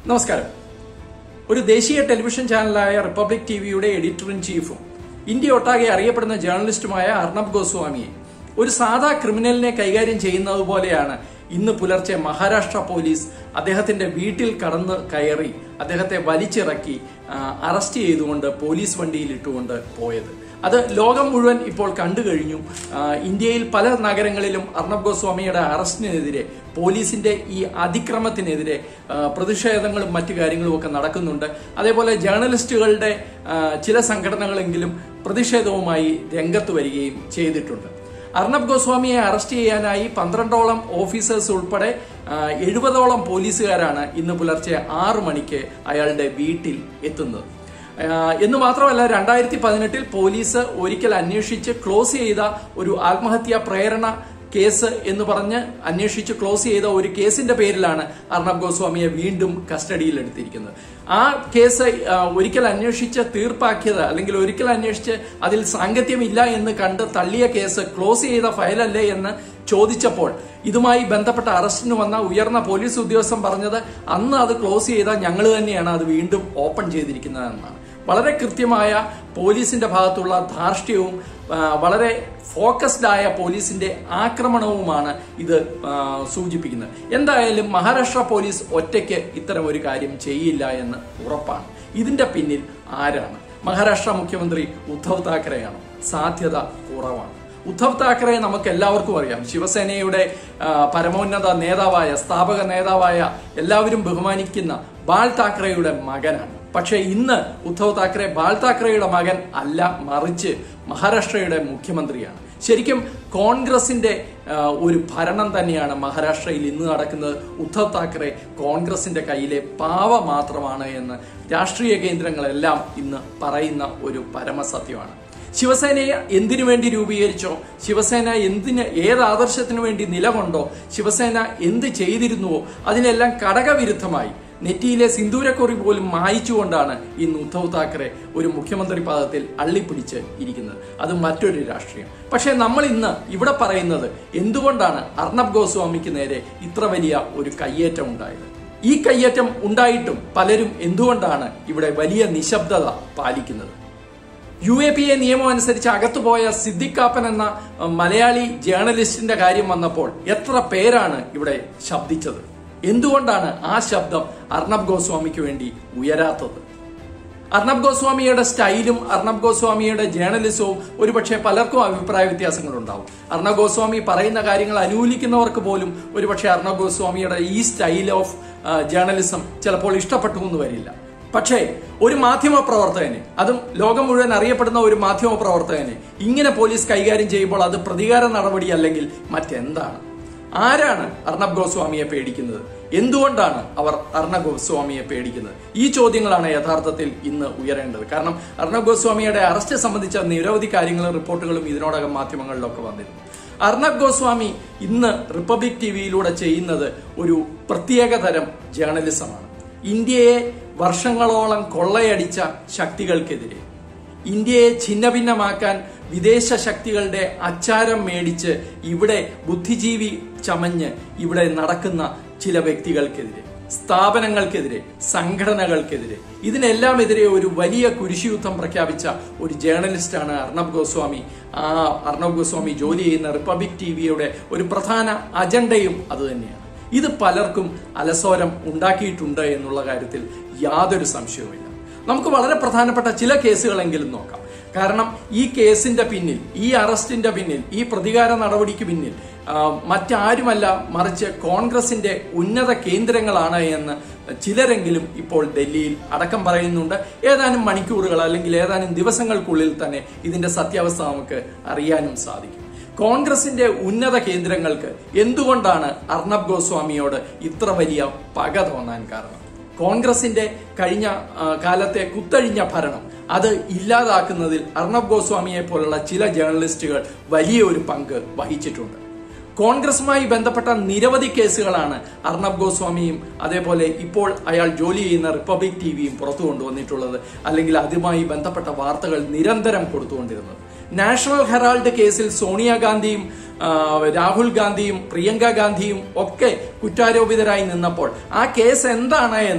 നമസ്കാരം ഒരു ദേശീയ ടെലിവിഷൻ ചാനലായ റിപ്പബ്ലിക് ടിവിയുടെ എഡിറ്റർ ഇൻ ചീഫും ഇന്ത്യ ഒട്ടാകെ അറിയപ്പെടുന്ന ജേർണലിസ്റ്റുമായ അർണബ് ഗോസ്വാമിയെ ഒരു സാധാ ക്രിമിനലിനെ കൈകാര്യം ചെയ്യുന്നത് പോലെയാണ് ഇന്ന് പുലർച്ചെ മഹാരാഷ്ട്ര പോലീസ് അദ്ദേഹത്തിന്റെ വീട്ടിൽ കടന്ന് കയറി അദ്ദേഹത്തെ വലിച്ചിറക്കി ആ, അറസ്റ്റ് ചെയ്തുകൊണ്ട് പോലീസ് വണ്ടിയിൽ ഇട്ടുകൊണ്ട് പോയത് അത് ലോകം മുഴുവൻ ഇപ്പോൾ കണ്ടു കഴിഞ്ഞു ആ, ഇന്ത്യയിൽ പല നഗരങ്ങളിലും അർണബ് ഗോസ്വാമിയുടെ അറസ്റ്റിനെതിരെ പോലീസിന്റെ ഈ അതിക്രമത്തിനെതിരെ ആ, പ്രതിഷേധങ്ങളും മറ്റു കാര്യങ്ങളും ഒക്കെ നടക്കുന്നുണ്ട് അതേപോലെ ജേർണലിസ്റ്റുകളുടെ ആ, ചില സംഘടനകളെങ്കിലും പ്രതിഷേധവുമായി രംഗത്ത് വരികയും ചെയ്തിട്ടുണ്ട് അർണബ് ഗോസ്വാമിയെ അറസ്റ്റ് ചെയ്യാനായി പന്ത്രണ്ടോളം ഓഫീസേഴ്സ് ഉൾപ്പെടെ ആ, എഴുപതോളം പോലീസുകാരാണ് ഇന്ന് പുലർച്ചെ ആറു മണിക്ക് അയാളുടെ വീട്ടിൽ എത്തുന്നത് ആ, എന്ന് മാത്രമല്ല രണ്ടായിരത്തി പതിനെട്ടിൽ പോലീസ് ഒരിക്കൽ അന്വേഷിച്ച് ക്ലോസ് ചെയ്ത ഒരു ആത്മഹത്യാ പ്രേരണ കേസ് എന്ന് പറഞ്ഞ് അന്വേഷിച്ച് ക്ലോസ് ചെയ്ത ഒരു കേസിന്റെ പേരിലാണ് അർണബ് ഗോസ്വാമിയെ വീണ്ടും കസ്റ്റഡിയിൽ എടുത്തിരിക്കുന്നത് ആ കേസ് ആ, ഒരിക്കൽ അന്വേഷിച്ച് തീർപ്പാക്കിയത് അല്ലെങ്കിൽ ഒരിക്കൽ അന്വേഷിച്ച് അതിൽ സാങ്കത്യമില്ല എന്ന് കണ്ട് തള്ളിയ കേസ് ക്ലോസ് ചെയ്ത ഫയലല്ലേ എന്ന് ചോദിച്ചപ്പോൾ ഇതുമായി ബന്ധപ്പെട്ട അറസ്റ്റിന് വന്ന ഉയർന്ന പോലീസ് ഉദ്യോഗസ്ഥൻ പറഞ്ഞത് അന്ന് അത് ക്ലോസ് ചെയ്ത ഞങ്ങൾ തന്നെയാണ് അത് വീണ്ടും ഓപ്പൺ ചെയ്തിരിക്കുന്നതെന്നാണ് വളരെ കൃത്യമായ പോലീസിന്റെ ഭാഗത്തുള്ള ധാർഷ്ട്യവും ആ, വളരെ ഫോക്കസ്ഡ് ആയ പോലീസിന്റെ ആക്രമണവുമാണ് ഇത് ആ, സൂചിപ്പിക്കുന്നത് എന്തായാലും മഹാരാഷ്ട്ര പോലീസ് ഒറ്റയ്ക്ക് ഇത്തരം ഒരു കാര്യം ചെയ്യില്ല എന്ന് ഉറപ്പാണ് ഇതിന്റെ പിന്നിൽ ആരാണ് മഹാരാഷ്ട്ര മുഖ്യമന്ത്രി ഉദ്ധവ് താക്കറെയാണ് സാധ്യത കുറവാണ് ഉദ്ധവ് താക്കറെ നമുക്ക് എല്ലാവർക്കും അറിയാം ശിവസേനയുടെ ആ, പരമോന്നത നേതാവായ സ്ഥാപക നേതാവായ എല്ലാവരും ബഹുമാനിക്കുന്ന ബാൽ താക്കറെയുടെ മകനാണ് പക്ഷേ ഇന്ന് ഉദ്ധവ് താക്കറെ ബാൽ താക്കറെയുടെ മകൻ അല്ല മറിച്ച് മഹാരാഷ്ട്രയുടെ മുഖ്യമന്ത്രിയാണ് ശരിക്കും കോൺഗ്രസിന്റെ ആ, ഒരു ഭരണം തന്നെയാണ് മഹാരാഷ്ട്രയിൽ ഇന്ന് നടക്കുന്നത് ഉദ്ധവ് താക്കറെ കോൺഗ്രസിന്റെ കയ്യിലെ പാവ മാത്രമാണ് എന്ന് രാഷ്ട്രീയ കേന്ദ്രങ്ങളെല്ലാം ഇന്ന് പറയുന്ന ഒരു പരമസത്യമാണ് ശിവസേനയെ എന്തിനു വേണ്ടി രൂപീകരിച്ചോ ശിവസേന എന്തിന് ഏത് ആദർശത്തിനു വേണ്ടി നിലകൊണ്ടോ ശിവസേന എന്ത് ചെയ്തിരുന്നുവോ അതിനെല്ലാം ഘടകവിരുദ്ധമായി നെറ്റിയിലെ സിന്ദൂരക്കുറി പോലും മായിച്ചുകൊണ്ടാണ് ഇന്ന് ഉദ്ധവ് താക്കറെ ഒരു മുഖ്യമന്ത്രി പദത്തിൽ അള്ളിപ്പിടിച്ച് ഇരിക്കുന്നത് അത് മറ്റൊരു രാഷ്ട്രീയം പക്ഷേ നമ്മൾ ഇന്ന് ഇവിടെ പറയുന്നത് എന്തുകൊണ്ടാണ് അർണബ് ഗോസ്വാമിക്ക് നേരെ ഇത്ര വലിയ ഒരു കയ്യേറ്റം ഉണ്ടായത് ഈ കയ്യേറ്റം ഉണ്ടായിട്ടും പലരും എന്തുകൊണ്ടാണ് ഇവിടെ വലിയ നിശബ്ദത പാലിക്കുന്നത് യു എ പി എ നിയമം അനുസരിച്ച് അകത്തുപോയ സിദ്ദിഖാപ്പൻ എന്ന അഹ്, മലയാളി ജേർണലിസ്റ്റിന്റെ കാര്യം വന്നപ്പോൾ എത്ര പേരാണ് ഇവിടെ ശബ്ദിച്ചത് എന്തുകൊണ്ടാണ് ആ ശബ്ദം അർണബ് ഗോസ്വാമിക്ക് വേണ്ടി ഉയരാത്തത് അർണബ് ഗോസ്വാമിയുടെ സ്റ്റൈലും അർണബ് ഗോസ്വാമിയുടെ ജേർണലിസവും ഒരുപക്ഷെ പലർക്കും അഭിപ്രായ വ്യത്യാസങ്ങൾ ഉണ്ടാവും അർണബ് ഗോസ്വാമി പറയുന്ന കാര്യങ്ങൾ അനുകൂലിക്കുന്നവർക്ക് പോലും ഒരുപക്ഷെ അർണബ് ഗോസ്വാമിയുടെ ഈ സ്റ്റൈൽ ഓഫ് ജേർണലിസം ചിലപ്പോൾ ഇഷ്ടപ്പെട്ടു എന്ന് വരില്ല പക്ഷേ ഒരു മാധ്യമ പ്രവർത്തകനെ അതും ലോകം മുഴുവൻ അറിയപ്പെടുന്ന ഒരു മാധ്യമ പ്രവർത്തകനെ ഇങ്ങനെ പോലീസ് കൈകാര്യം ചെയ്യുമ്പോൾ അത് പ്രതികാര നടപടി അല്ലെങ്കിൽ മറ്റെന്താണ് ആരാണ് അർണബ് ഗോസ്വാമിയെ പേടിക്കുന്നത് എന്തുകൊണ്ടാണ് അവർ അർണബ് ഗോസ്വാമിയെ പേടിക്കുന്നത് ഈ ചോദ്യങ്ങളാണ് യഥാർത്ഥത്തിൽ ഇന്ന് ഉയരേണ്ടത് കാരണം അർണബ് ഗോസ്വാമിയുടെ അറസ്റ്റ് സംബന്ധിച്ച നിരവധി കാര്യങ്ങളും റിപ്പോർട്ടുകളും ഇതിനോടകം മാധ്യമങ്ങളിലൊക്കെ വന്നിരുന്നു അർണബ് ഗോസ്വാമി ഇന്ന് റിപ്പബ്ലിക് ടിവിയിലൂടെ ചെയ്യുന്നത് ഒരു പ്രത്യേക തരം ജേർണലിസമാണ് ഇന്ത്യയെ വർഷങ്ങളോളം കൊള്ളയടിച്ച ശക്തികൾക്കെതിരെ ഇന്ത്യയെ ഛിന്നഭിന്നമാക്കാൻ വിദേശ ശക്തികളുടെ അച്ചാരം മേടിച്ച് ഇവിടെ ബുദ്ധിജീവി ചമഞ്ഞ് ഇവിടെ നടക്കുന്ന ചില വ്യക്തികൾക്കെതിരെ സ്ഥാപനങ്ങൾക്കെതിരെ സംഘടനകൾക്കെതിരെ ഇതിനെല്ലാം എതിരെ ഒരു വലിയ കുരിശുയുദ്ധം പ്രഖ്യാപിച്ച ഒരു ജേർണലിസ്റ്റാണ് അർണബ് ഗോസ്വാമി ആ അർണബ് ഗോസ്വാമി ജോലി ചെയ്യുന്ന റിപ്പബ്ലിക് ടിവിയുടെ ഒരു പ്രധാന അജണ്ടയും അതുതന്നെയാണ് ഇത് പലർക്കും അലസോരം ഉണ്ടാക്കിയിട്ടുണ്ട് എന്നുള്ള കാര്യത്തിൽ യാതൊരു സംശയവുമില്ല നമുക്ക് വളരെ പ്രധാനപ്പെട്ട ചില കേസുകളെങ്കിലും നോക്കാം കാരണം ഈ കേസിന്റെ പിന്നിൽ ഈ അറസ്റ്റിന്റെ പിന്നിൽ ഈ പ്രതികാര നടപടിക്ക് പിന്നിൽ ആ, മറ്റാരുമല്ല മറിച്ച് കോൺഗ്രസിന്റെ ഉന്നത കേന്ദ്രങ്ങളാണ് എന്ന് ചിലരെങ്കിലും ഇപ്പോൾ ഡൽഹിയിൽ അടക്കം പറയുന്നുണ്ട് ഏതാനും മണിക്കൂറുകൾ അല്ലെങ്കിൽ ഏതാനും ദിവസങ്ങൾക്കുള്ളിൽ തന്നെ ഇതിന്റെ സത്യാവസ്ഥ നമുക്ക് അറിയാനും സാധിക്കും കോൺഗ്രസിന്റെ ഉന്നത കേന്ദ്രങ്ങൾക്ക് എന്തുകൊണ്ടാണ് അർണബ് ഗോസ്വാമിയോട് ഇത്ര വലിയ പക തോന്നാൻ കാരണം കോൺഗ്രസിന്റെ കഴിഞ്ഞ ആ, കാലത്തെ കുത്തഴിഞ്ഞ ഭരണം അത് ഇല്ലാതാക്കുന്നതിൽ അർണബ് ഗോസ്വാമിയെ പോലുള്ള ചില ജേർണലിസ്റ്റുകൾ വലിയ ഒരു പങ്ക് വഹിച്ചിട്ടുണ്ട് കോൺഗ്രസുമായി ബന്ധപ്പെട്ട നിരവധി കേസുകളാണ് അർണബ് ഗോസ്വാമിയും അതേപോലെ ഇപ്പോൾ അയാൾ ജോലി ചെയ്യുന്ന റിപ്പബ്ലിക് ടിവിയും പുറത്തു കൊണ്ടുവന്നിട്ടുള്ളത് അല്ലെങ്കിൽ അതുമായി ബന്ധപ്പെട്ട വാർത്തകൾ നിരന്തരം കൊടുത്തുകൊണ്ടിരുന്നത് നാഷണൽ ഹെറാൾഡ് കേസിൽ സോണിയാഗാന്ധിയും ആ, രാഹുൽ ഗാന്ധിയും പ്രിയങ്ക ഗാന്ധിയും ഒക്കെ കുറ്റാരോപിതരായി നിന്നപ്പോൾ ആ കേസ് എന്താണ് എന്ന്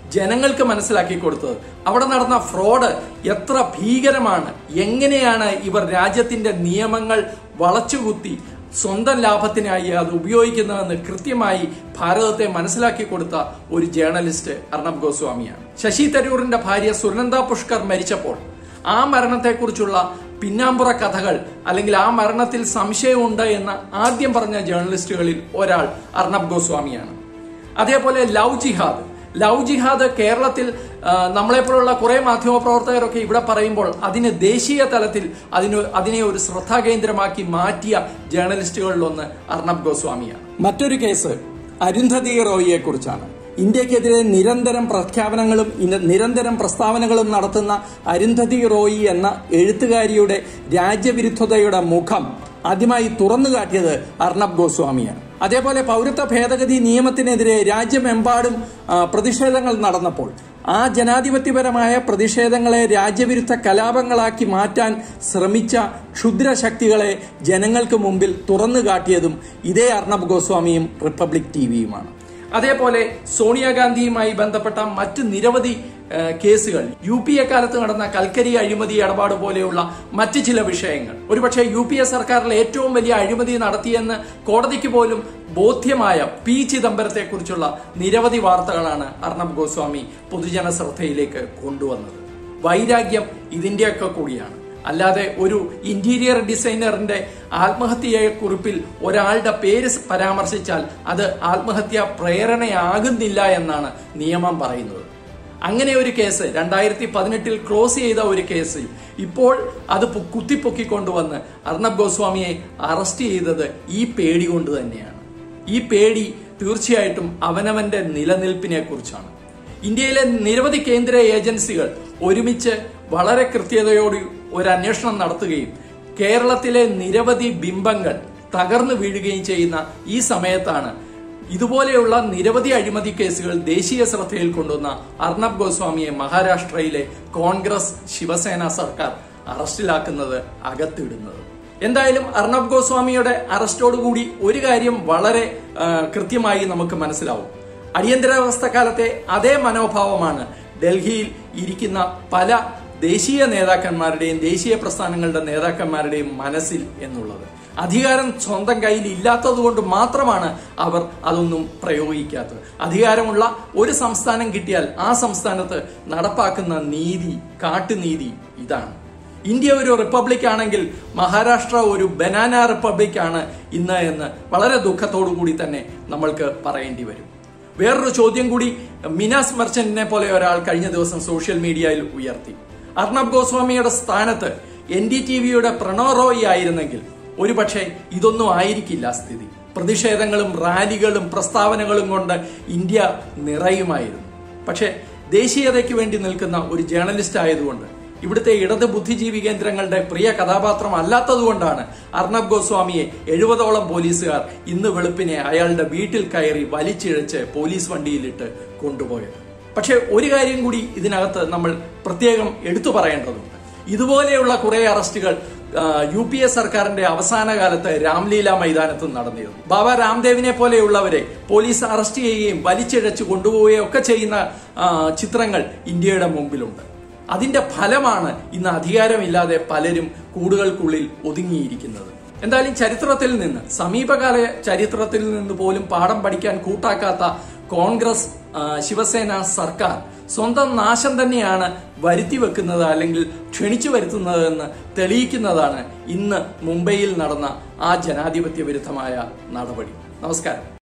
ജനങ്ങൾക്ക് മനസ്സിലാക്കി കൊടുത്തത് അവിടെ നടന്ന ഫ്രോഡ് എത്ര ഭീകരമാണ് എങ്ങനെയാണ് ഇവർ രാജ്യത്തിന്റെ നിയമങ്ങൾ വളച്ചുകുത്തി സ്വന്തം ലാഭത്തിനായി അത് ഉപയോഗിക്കുന്നതെന്ന് കൃത്യമായി ഭാരതത്തെ മനസ്സിലാക്കി കൊടുത്ത ഒരു ജേർണലിസ്റ്റ് അർണബ് ഗോസ്വാമിയാണ് ശശി തരൂറിന്റെ ഭാര്യ സുനന്ദ പുഷ്കർ മരിച്ചപ്പോൾ ആ മരണത്തെക്കുറിച്ചുള്ള പിന്നാമ്പുറ കഥകൾ അല്ലെങ്കിൽ ആ മരണത്തിൽ സംശയമുണ്ട് എന്ന് ആദ്യം പറഞ്ഞ ജേർണലിസ്റ്റുകളിൽ ഒരാൾ അർണബ് ഗോസ്വാമിയാണ് അതേപോലെ ലവ് ജിഹാദ് ലവ് ജിഹാദ് കേരളത്തിൽ ആ, നമ്മളെപ്പോലുള്ള കുറെ മാധ്യമപ്രവർത്തകരൊക്കെ ഇവിടെ പറയുമ്പോൾ അതിന് ദേശീയ തലത്തിൽ അതിന് അതിനെ ഒരു ശ്രദ്ധാകേന്ദ്രമാക്കി മാറ്റിയ ജേർണലിസ്റ്റുകളിലൊന്ന് അർണബ് ഗോസ്വാമിയാണ് മറ്റൊരു കേസ് അരുന്ധതി റോയിയെ കുറിച്ചാണ് ഇന്ത്യക്കെതിരെ നിരന്തരം പ്രഖ്യാപനങ്ങളും ഇന- നിരന്തരം പ്രസ്താവനകളും നടത്തുന്ന അരുന്ധതി റോയി എന്ന എഴുത്തുകാരിയുടെ രാജ്യവിരുദ്ധതയുടെ മുഖം ആദ്യമായി തുറന്നു കാട്ടിയത് അർണബ് ഗോസ്വാമിയാണ് അതേപോലെ പൗരത്വ ഭേദഗതി നിയമത്തിനെതിരെ രാജ്യമെമ്പാടും ആ, പ്രതിഷേധങ്ങൾ നടന്നപ്പോൾ ആ ജനാധിപത്യപരമായ പ്രതിഷേധങ്ങളെ രാജ്യവിരുദ്ധ കലാപങ്ങളാക്കി മാറ്റാൻ ശ്രമിച്ച ക്ഷുദ്രശക്തികളെ ജനങ്ങൾക്ക് മുമ്പിൽ തുറന്നു കാട്ടിയതും ഇതേ അർണബ് ഗോസ്വാമിയും റിപ്പബ്ലിക് ടിവിയുമാണ് അതേപോലെ സോണിയാഗാന്ധിയുമായി ബന്ധപ്പെട്ട മറ്റ് നിരവധി ആ, കേസുകൾ യു പി എ കാലത്ത് നടന്ന കൽക്കരി അഴിമതി ഇടപാട് പോലെയുള്ള മറ്റ് ചില വിഷയങ്ങൾ ഒരുപക്ഷെ യു പി എ സർക്കാരിൽ ഏറ്റവും വലിയ അഴിമതി നടത്തിയെന്ന് കോടതിക്ക് പോലും ബോധ്യമായ പി ചിദംബരത്തെ കുറിച്ചുള്ള നിരവധി വാർത്തകളാണ് അർണബ് ഗോസ്വാമി പൊതുജന ശ്രദ്ധയിലേക്ക് കൊണ്ടുവന്നത് വൈരാഗ്യം ഇതിന്റെയൊക്കെ കൂടിയാണ് അല്ലാതെ ഒരു ഇന്റീരിയർ ഡിസൈനറിന്റെ ആത്മഹത്യയെ കുറിപ്പിൽ ഒരാളുടെ പേര് പരാമർശിച്ചാൽ അത് ആത്മഹത്യ പ്രേരണയാകുന്നില്ല എന്നാണ് നിയമം പറയുന്നത് അങ്ങനെ ഒരു കേസ് രണ്ടായിരത്തി പതിനെട്ടിൽ ക്ലോസ് ചെയ്ത ഒരു കേസ് ഇപ്പോൾ അത് പൊ- കുത്തിപ്പൊക്കിക്കൊണ്ടുവന്ന് അർണബ് ഗോസ്വാമിയെ അറസ്റ്റ് ചെയ്തത് ഈ പേടി കൊണ്ട് തന്നെയാണ് ഈ പേടി തീർച്ചയായിട്ടും അവനവന്റെ നിലനിൽപ്പിനെ കുറിച്ചാണ് ഇന്ത്യയിലെ നിരവധി കേന്ദ്ര ഏജൻസികൾ ഒരുമിച്ച് വളരെ കൃത്യതയോടെ ഒരു അന്വേഷണം നടത്തുകയും കേരളത്തിലെ നിരവധി ബിംബങ്ങൾ തകർന്നു വീഴുകയും ചെയ്യുന്ന ഈ സമയത്താണ് ഇതുപോലെയുള്ള നിരവധി അഴിമതി കേസുകൾ ദേശീയ ശ്രദ്ധയിൽ കൊണ്ടുവന്ന അർണബ് ഗോസ്വാമിയെ മഹാരാഷ്ട്രയിലെ കോൺഗ്രസ് ശിവസേന സർക്കാർ അറസ്റ്റിലാക്കുന്നത് അകത്തിടുന്നത് എന്തായാലും അർണബ് ഗോസ്വാമിയുടെ അറസ്റ്റോടുകൂടി ഒരു കാര്യം വളരെ ആ, കൃത്യമായി നമുക്ക് മനസ്സിലാവും അടിയന്തരാവസ്ഥ കാലത്തെ അതേ മനോഭാവമാണ് ഡൽഹിയിൽ ഇരിക്കുന്ന പല ദേശീയ നേതാക്കന്മാരുടെയും ദേശീയ പ്രസ്ഥാനങ്ങളുടെ നേതാക്കന്മാരുടെയും മനസ്സിൽ എന്നുള്ളത് അധികാരം സ്വന്തം കയ്യിൽ ഇല്ലാത്തത് കൊണ്ട് മാത്രമാണ് അവർ അതൊന്നും പ്രയോഗിക്കാത്തത് അധികാരമുള്ള ഒരു സംസ്ഥാനം കിട്ടിയാൽ ആ സംസ്ഥാനത്ത് നടപ്പാക്കുന്ന നീതി കാട്ടുനീതി ഇതാണ് ഇന്ത്യ ഒരു റിപ്പബ്ലിക് ആണെങ്കിൽ മഹാരാഷ്ട്ര ഒരു ബനാന റിപ്പബ്ലിക് ആണ് ഇന്ന് എന്ന് വളരെ ദുഃഖത്തോടു കൂടി തന്നെ നമ്മൾക്ക് പറയേണ്ടി വരും വേറൊരു ചോദ്യം കൂടി മിനാസ് മെർച്ചന്റിനെ പോലെ ഒരാൾ കഴിഞ്ഞ ദിവസം സോഷ്യൽ മീഡിയയിൽ ഉയർത്തി അർണബ് ഗോസ്വാമിയുടെ സ്ഥാനത്ത് എൻ ഡി ടി വിയുടെ പ്രണോ റോയി ആയിരുന്നെങ്കിൽ ഒരുപക്ഷെ ഇതൊന്നും ആയിരിക്കില്ല സ്ഥിതി പ്രതിഷേധങ്ങളും റാലികളും പ്രസ്താവനകളും കൊണ്ട് ഇന്ത്യ നിറയുമായിരുന്നു പക്ഷേ ദേശീയതയ്ക്ക് വേണ്ടി നിൽക്കുന്ന ഒരു ജേർണലിസ്റ്റ് ആയതുകൊണ്ട് ഇവിടുത്തെ ഇടത് ബുദ്ധിജീവി കേന്ദ്രങ്ങളുടെ പ്രിയ കഥാപാത്രം അല്ലാത്തതുകൊണ്ടാണ് അർണബ് ഗോസ്വാമിയെ എഴുപതോളം പോലീസുകാർ ഇന്ന് വെളുപ്പിനെ അയാളുടെ വീട്ടിൽ കയറി വലിച്ചിഴച്ച് പോലീസ് വണ്ടിയിലിട്ട് കൊണ്ടുപോയത് പക്ഷെ ഒരു കാര്യം കൂടി ഇതിനകത്ത് നമ്മൾ പ്രത്യേകം എടുത്തു പറയേണ്ടതുണ്ട് ഇതുപോലെയുള്ള കുറെ അറസ്റ്റുകൾ ആ, യു പി എ സർക്കാരിന്റെ അവസാന കാലത്ത് രാംലീല മൈതാനത്ത് നടന്നിരുന്നു ബാബ രാംദേവിനെ പോലെയുള്ളവരെ പോലീസ് അറസ്റ്റ് ചെയ്യുകയും വലിച്ചിഴച്ച് കൊണ്ടുപോവുകയും ഒക്കെ ചെയ്യുന്ന ആ, ചിത്രങ്ങൾ ഇന്ത്യയുടെ മുമ്പിലുണ്ട് അതിന്റെ ഫലമാണ് ഇന്ന് അധികാരമില്ലാതെ പലരും കൂടുകൾക്കുള്ളിൽ ഒതുങ്ങിയിരിക്കുന്നത് എന്തായാലും ചരിത്രത്തിൽ നിന്ന് സമീപകാല ചരിത്രത്തിൽ നിന്ന് പോലും പാഠം പഠിക്കാൻ കൂട്ടാക്കാത്ത കോൺഗ്രസ് ആ, ശിവസേന സർക്കാർ സ്വന്തം നാശം തന്നെയാണ് വരുത്തി വെക്കുന്നത് അല്ലെങ്കിൽ ക്ഷണിച്ചു വരുത്തുന്നത് എന്ന് തെളിയിക്കുന്നതാണ് ഇന്ന് മുംബൈയിൽ നടന്ന ആ ജനാധിപത്യ വിരുദ്ധമായ നടപടി നമസ്കാരം